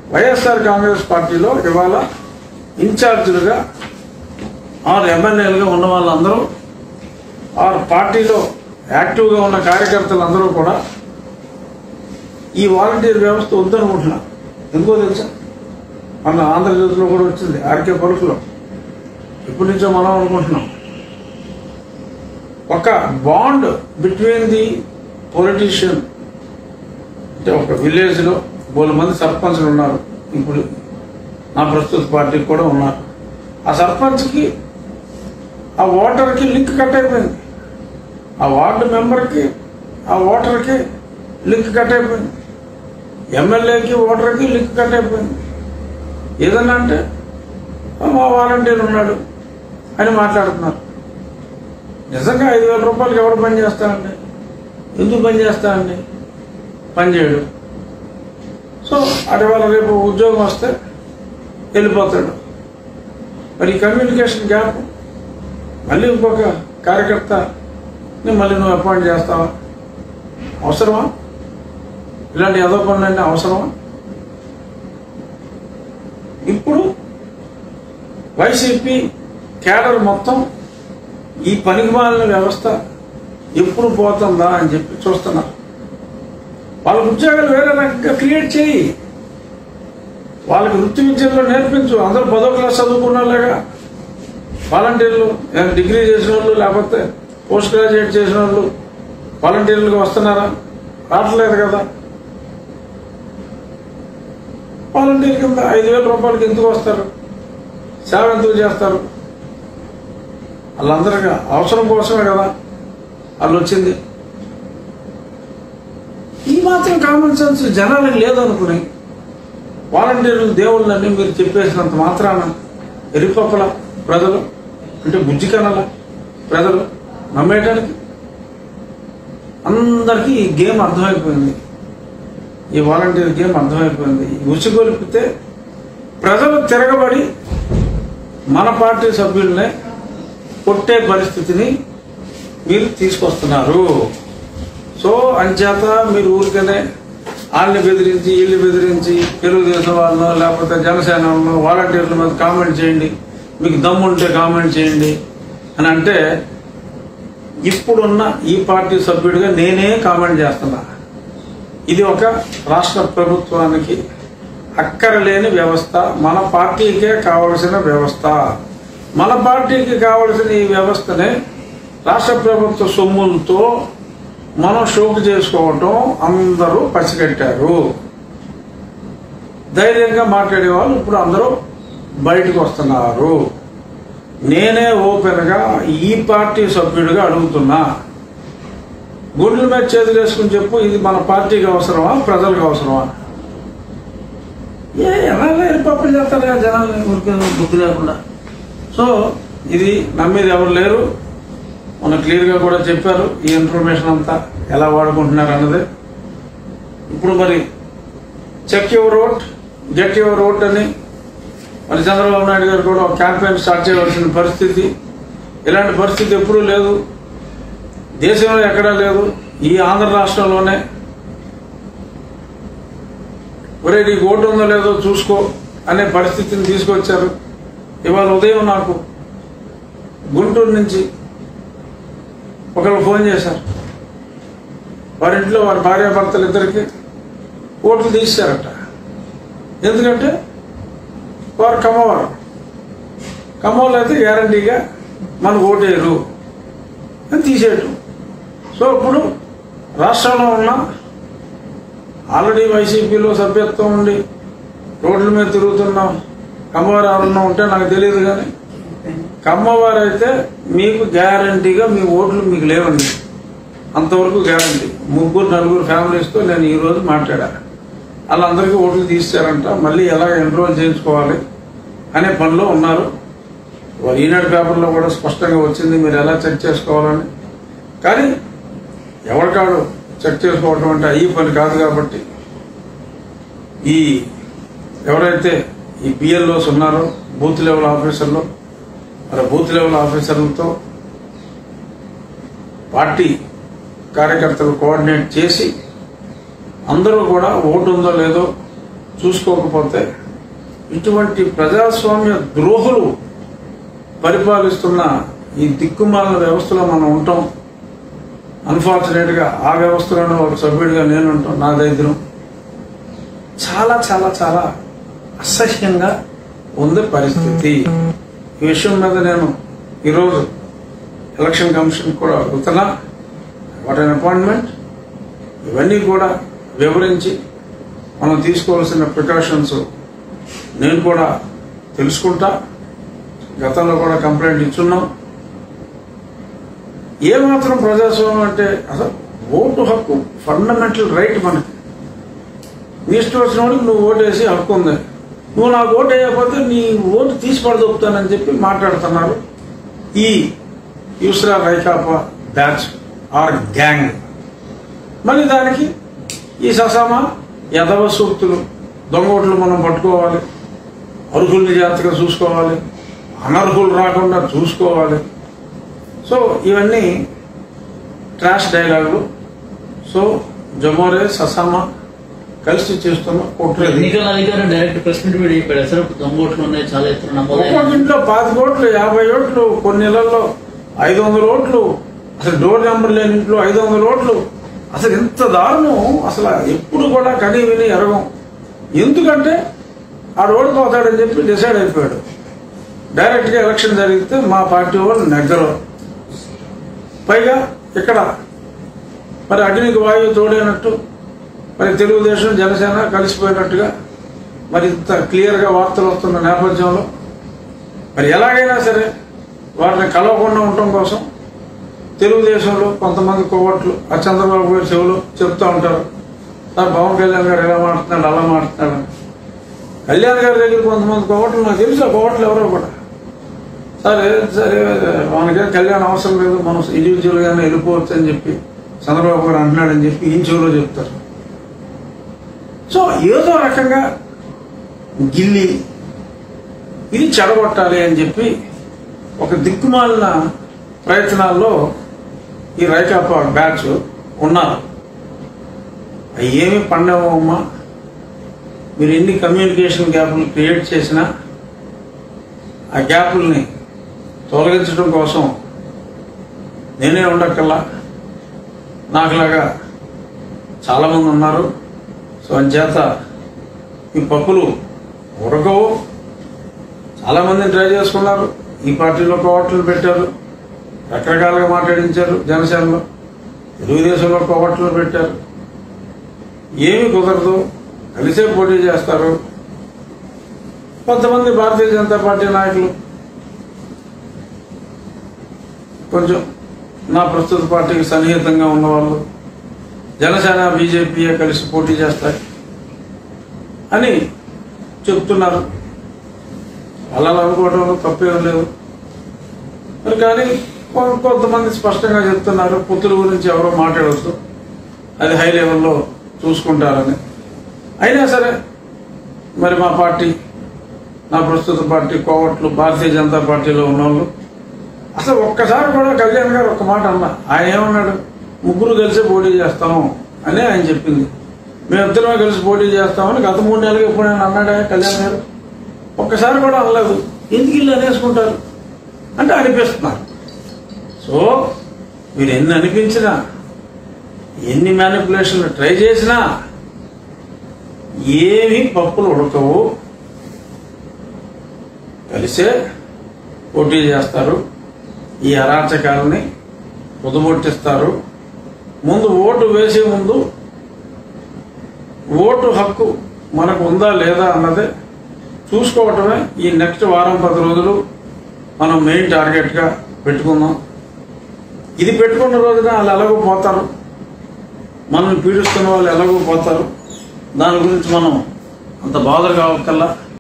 వైఎస్ఆర్ కాంగ్రెస్ పార్టీలో ఇవాళ ఇన్ఛార్జీలుగా ఆరు ఎమ్మెల్యేలుగా ఉన్న వాళ్ళందరూ ఆరు పార్టీలో యాక్టివ్గా ఉన్న కార్యకర్తలందరూ కూడా ఈ వాలంటీర్ వ్యవస్థ వద్దనుకుంటున్నా ఎందుకో తెలుసా మన ఆంధ్రజ్యోతిలో కూడా వచ్చింది ఆర్కే పలుకులో ఇప్పటి నుంచో మనం అనుకుంటున్నాం ఒక బాండ్ బిట్వీన్ ది పొలిటీషియన్ అంటే ఒక విలేజ్ లో బోలు మంది సర్పంచ్లు ఉన్నారు ఇప్పుడు నా ప్రస్తుత పార్టీకి కూడా ఉన్నారు ఆ సర్పంచ్కి ఆ ఓటర్కి లింక్ కట్ అయిపోయింది ఆ వార్డు మెంబర్కి ఆ ఓటర్కి లింక్ కట్ అయిపోయింది ఎమ్మెల్యేకి ఓటర్కి లింక్ కట్ అయిపోయింది ఏదన్నా అంటే "ఆ, మా వాలంటీర్ ఉన్నాడు అని మాట్లాడుతున్నారు నిజంగా ఐదు వేల రూపాయలకి ఎవరు పని చేస్తారండి ఎందుకు పని చేస్తారండి పని చేయడు సో అటు వాళ్ళ రేపు ఉద్యోగం వస్తే వెళ్ళిపోతాడు మరి ఈ కమ్యూనికేషన్ గ్యాప్ మళ్ళీ ఇంకొక కార్యకర్తని మళ్ళీ నువ్వు అపాయింట్ చేస్తావా అవసరమా ఇలాంటి ఏదో పనులన్నీ అవసరమా ఇప్పుడు వైసీపీ కేడర్ మొత్తం ఈ పనికిమాలిన వ్యవస్థ ఎప్పుడు పోతుందా అని చెప్పి చూస్తున్నారు వాళ్ళ ఉద్యోగాలు వేరే రకంగా క్రియేట్ చేయి వాళ్ళకి వృత్తి విద్యలో నేర్పించు అందరూ పదో క్లాస్ చదువుకున్న వాళ్ళగా వాలంటీర్లు ఏమైనా డిగ్రీ చేసిన వాళ్ళు లేకపోతే పోస్ట్ గ్రాడ్యుయేట్ చేసిన వాళ్ళు వాలంటీర్లుగా వస్తున్నారా రావట్లేదు కదా వాలంటీర్ కింద ఐదు వేల రూపాయలకి ఎందుకు వస్తారు సేవ ఎందుకు చేస్తారు వాళ్ళందరికీ అవసరం కోసమే కదా వాళ్ళు వచ్చింది ఈ మాత్రం కామన్ సెన్స్ జనాలకు లేదనుకుని వాలంటీర్లు దేవుళ్ళని మీరు చెప్పేసినంత మాత్రాన ఎరిపప్పల ప్రజలు అంటే బుజ్జికనల ప్రజలు నమ్మేయటానికి అందరికీ ఈ గేమ్ అర్థమైపోయింది ఈ వాలంటీర్ గేమ్ అర్థమైపోయింది ఈ ఉసిగొలిపితే ప్రజలు తిరగబడి మన పార్టీ సభ్యుల్ని కొట్టే పరిస్థితిని మీరు తీసుకొస్తున్నారు సో అంచేత మీరు ఊరికనే వాళ్ళని బెదిరించి వీళ్ళని బెదిరించి తెలుగుదేశం వాళ్ళను లేకపోతే జనసేన వాళ్ళను వాలంటీర్ల మీద కామెంట్ చేయండి మీకు దమ్ముంటే కామెంట్ చేయండి అని అంటే ఇప్పుడున్న ఈ పార్టీ సభ్యుడిగా నేనే కామెంట్ చేస్తున్నా ఇది ఒక రాష్ట్ర ప్రభుత్వానికి అక్కరలేని వ్యవస్థ మన పార్టీకే కావలసిన వ్యవస్థ మన పార్టీకి కావలసిన ఈ వ్యవస్థనే రాష్ట్ర ప్రభుత్వ సొమ్ములతో మనం షోకు చేసుకోవటం అందరూ పసిగట్టారు ధైర్యంగా మాట్లాడే వాళ్ళు ఇప్పుడు అందరూ బయటకు వస్తున్నారు నేనే ఓపెన్ గా ఈ పార్టీ సభ్యుడిగా అడుగుతున్నా గుండెల మీద చేతులు వేసుకుని చెప్పు ఇది మన పార్టీకి అవసరమా ప్రజలకు అవసరమా ఏ ఎలా పప్పులు చేస్తారు కదా జనాలు ఊరికే బుద్ధి లేకుండా సో ఇది నమ్మేది ఎవరు లేరు మన క్లియర్ గా కూడా చెప్పారు ఈ ఇన్ఫర్మేషన్ అంతా ఎలా వాడుకుంటున్నారు అన్నది ఇప్పుడు మరి check your vote get your vote అని మరి చంద్రబాబు నాయుడు గారు కూడా ఒక క్యాంపెయిన్ స్టార్ట్ చేయవలసిన పరిస్థితి ఇలాంటి పరిస్థితి ఎప్పుడూ లేదు దేశంలో ఎక్కడా లేదు ఈ ఆంధ్ర రాష్ట్రంలోనే ఒరే నీకు ఓటు ఉందో లేదో చూసుకో అనే పరిస్థితిని తీసుకొచ్చారు ఇవాళ ఉదయం నాకు గుంటూరు నుంచి ఒకరు ఫోన్ చేశారు వారి ఇంట్లో వారి భార్యాభర్తలు ఇద్దరికి ఓట్లు తీశారట ఎందుకంటే వారు కమ్మవారు కమ్మవాళ్ళు అయితే గ్యారంటీగా మనకు ఓటేయరు అని తీసేయటం సో ఇప్పుడు రాష్ట్రంలో ఉన్న ఆల్రెడీ వైసీపీలో సభ్యత్వం ఉండి రోడ్ల మీద తిరుగుతున్నాం కమ్మవారు ఎవరన్నా ఉంటే నాకు తెలియదు కానీ కమ్మవారు అయితే మీకు గ్యారంటీగా మీ ఓట్లు మీకు లేవండి అంతవరకు గ్యారంటీ ముగ్గురు నలుగురు ఫ్యామిలీస్తో నేను ఈ రోజు మాట్లాడా వాళ్ళందరికీ ఓట్లు తీస్తారంట మళ్ళీ ఎలా ఎన్రోల్ చేయించుకోవాలి అనే పనిలో ఉన్నారు వారు ఈనాడు పేపర్లో కూడా స్పష్టంగా వచ్చింది మీరు ఎలా చెక్ చేసుకోవాలని కానీ ఎవరికాడు చెక్ చేసుకోవటం అంటే అయ్యి పని కాదు కాబట్టి ఈ ఎవరైతే ఈ బిఎల్ఓస్ ఉన్నారో బూత్ లెవెల్ ఆఫీసర్లు మరి బూత్ లెవెల్ ఆఫీసర్లతో పార్టీ కార్యకర్తలు కోఆర్డినేట్ చేసి అందరూ కూడా ఓటు ఉందో లేదో చూసుకోకపోతే ఇటువంటి ప్రజాస్వామ్య ద్రోహులు పరిపాలిస్తున్న ఈ దిక్కుమాలిన వ్యవస్థలో మనం ఉంటాం అన్ఫార్చునేట్గా ఆ వ్యవస్థలోనే ఒక సభ్యుడిగా నేను ఉంటాం నా దరిద్రం చాలా చాలా చాలా అసహ్యంగా ఉంది పరిస్థితి ఈ విషయం మీద నేను ఈరోజు ఎలక్షన్ కమిషన్ కూడా అడుగుతున్నా వాట్ అన్ అపాయింట్మెంట్ ఇవన్నీ కూడా వివరించి మనం తీసుకోవాల్సిన ప్రికాషన్స్ నేను కూడా తెలుసుకుంటా గతంలో కూడా కంప్లైంట్ ఇచ్చున్నాం ఏమాత్రం ప్రజాస్వామ్యం అంటే అసలు ఓటు హక్కు ఫండమెంటల్ రైట్ మనకి నీ ఇష్టం వచ్చిన వాడికి నువ్వు ఓటేసి హక్కు ఉంది నువ్వు నాకు ఓటు వేయకపోతే నీ ఓటు తీసి పడదొప్పుతానని చెప్పి మాట్లాడుతున్నారు ఈ యూస్రా రైకాపా బ్యాచ్ ఆర్ గ్యాంగ్ మరి దానికి ఈ ససామా యథవ సూక్తులు దొంగ ఓట్లు మనం పట్టుకోవాలి అర్హుల్ని జాగ్రత్తగా చూసుకోవాలి అనర్హులు రాకుండా చూసుకోవాలి సో ఇవన్నీ ట్రాష్ డైలాగులు సో జమోరే ససామా కలిసి చేస్తున్న కుట్రది ఎన్నికల అధికారం డైరెక్ట్ ప్రెస్ మీట్ పెట్టి చెప్పాడు అసలు దొంగ ఓట్లు ఉన్నాయి చాలా ఎత్తున నమోదైన ఒక్కొక్క ఇంట్లో పాతి కోట్లు యాభై ఓట్లు కొన్ని నెలల్లో ఐదు వందల ఓట్లు అసలు డోర్ నెంబర్ లేని ఇంట్లో ఐదు వందల ఓట్లు అసలు ఎంత దారుణం అసలు ఎప్పుడు కూడా కనీ విని ఎరగం ఎందుకంటే ఆ ఓడిపోతాడని చెప్పి డిసైడ్ అయిపోయాడు డైరెక్ట్ గా ఎలక్షన్ జరిగితే మా పార్టీ వాళ్ళు నెగ్గరు పైగా ఇక్కడ మరి అగ్నికి వాయువు తోడైనట్టు మరి తెలుగుదేశం జనసేన కలిసిపోయినట్టుగా మరి ఇంత క్లియర్ గా వార్తలు వస్తున్న నేపథ్యంలో మరి ఎలాగైనా సరే వారిని కలవకుండా ఉండటం కోసం తెలుగుదేశంలో కొంతమంది కొవ్వట్లు ఆ చంద్రబాబు గారి చెవులు చెప్తా ఉంటారు సార్ పవన్ కళ్యాణ్ గారు ఎలా మాట్లాడుతున్నాడు అలా మాట్లాడుతున్నాడు అని. కళ్యాణ్ గారి దగ్గర కొంతమంది కొవ్వట్లు నాకు తెలుసు ఆ కొవ్వట్లు ఎవరో కూడా సరే సరే మనకేం కళ్యాణ్ అవసరం లేదు మనం ఇండివిజువల్ గానే వెళ్ళిపోవచ్చు అని చెప్పి చంద్రబాబు గారు అంటున్నాడని చెప్పి ఈయన చెవులో చెప్తారు సో ఏదో రకంగా గిల్లి ఇది చెడగొట్టాలి అని చెప్పి ఒక దిక్కుమాలిన ప్రయత్నాల్లో ఈ రైకాప బ్యాచ్ ఉన్నారు అవి ఏమి పండవమ్మా మీరు ఎన్ని కమ్యూనికేషన్ గ్యాప్లు క్రియేట్ చేసినా ఆ గ్యాపుల్ని తొలగించడం కోసం నేనే ఉండక్కల్లా నాకులాగా చాలామంది ఉన్నారు సో అంచేత ఈ పప్పులు ఉడకవు చాలా మందిని ట్రై చేసుకున్నారు ఈ పార్టీలో కోవట్లు పెట్టారు రకరకాలుగా మాట్లాడించారు జనసేనలో తెలుగుదేశంలో కోవట్లు పెట్టారు ఏమి కుదరదు కలిసే పోటీ చేస్తారు కొంతమంది భారతీయ జనతా పార్టీ నాయకులు కొంచెం నా ప్రస్తుత పార్టీకి సన్నిహితంగా ఉన్నవాళ్ళు జనసేన బీజేపీ కలిసి పోటీ చేస్తాయి అని చెప్తున్నారు అలా అనుకోవడంలో తప్పేం లేదు మరి కానీ కొ- కొంతమంది స్పష్టంగా చెప్తున్నారు పుత్రుల గురించి ఎవరో మాట్లాడవద్దు అది హై లెవెల్లో చూసుకుంటారని అయినా సరే మరి మా పార్టీ నా ప్రస్తుత పార్టీ కోవట్లు భారతీయ జనతా పార్టీలో ఉన్నవాళ్ళు అసలు ఒక్కసారి కూడా కళ్యాణ్ గారు ఒక్క మాట అన్నా ఆయన ఏమన్నాడు ముగ్గురు కలిసి పోటీ చేస్తాము అని ఆయన చెప్పింది మేమిద్దరమే కలిసి పోటీ చేస్తామని గత మూడు నెలలకు ఎప్పుడైనా అన్నాడా కళ్యాణ్ గారు ఒక్కసారి కూడా అనలేదు ఎందుకు ఇల్లు అనేసుకుంటారు అంటే అనిపిస్తున్నారు సో మీరు ఎన్ని అనిపించినా ఎన్ని మ్యానిపులేషన్లు ట్రై చేసినా ఏమీ పప్పులు ఉడకవు కలిసే పోటీ చేస్తారు ఈ అరాచకాలని పొదుమొట్టిస్తారు ముందు ఓటు వేసే ముందు ఓటు హక్కు మనకు ఉందా లేదా అన్నదే చూసుకోవటమే ఈ నెక్స్ట్ వారం పది రోజులు మనం మెయిన్ టార్గెట్గా పెట్టుకుందాం ఇది పెట్టుకున్న రోజున వాళ్ళు ఎలాగో పోతారు మనల్ని పీడిస్తున్న వాళ్ళు ఎలాగో పోతారు దాని గురించి మనం అంత బాధ కావక్కల్లా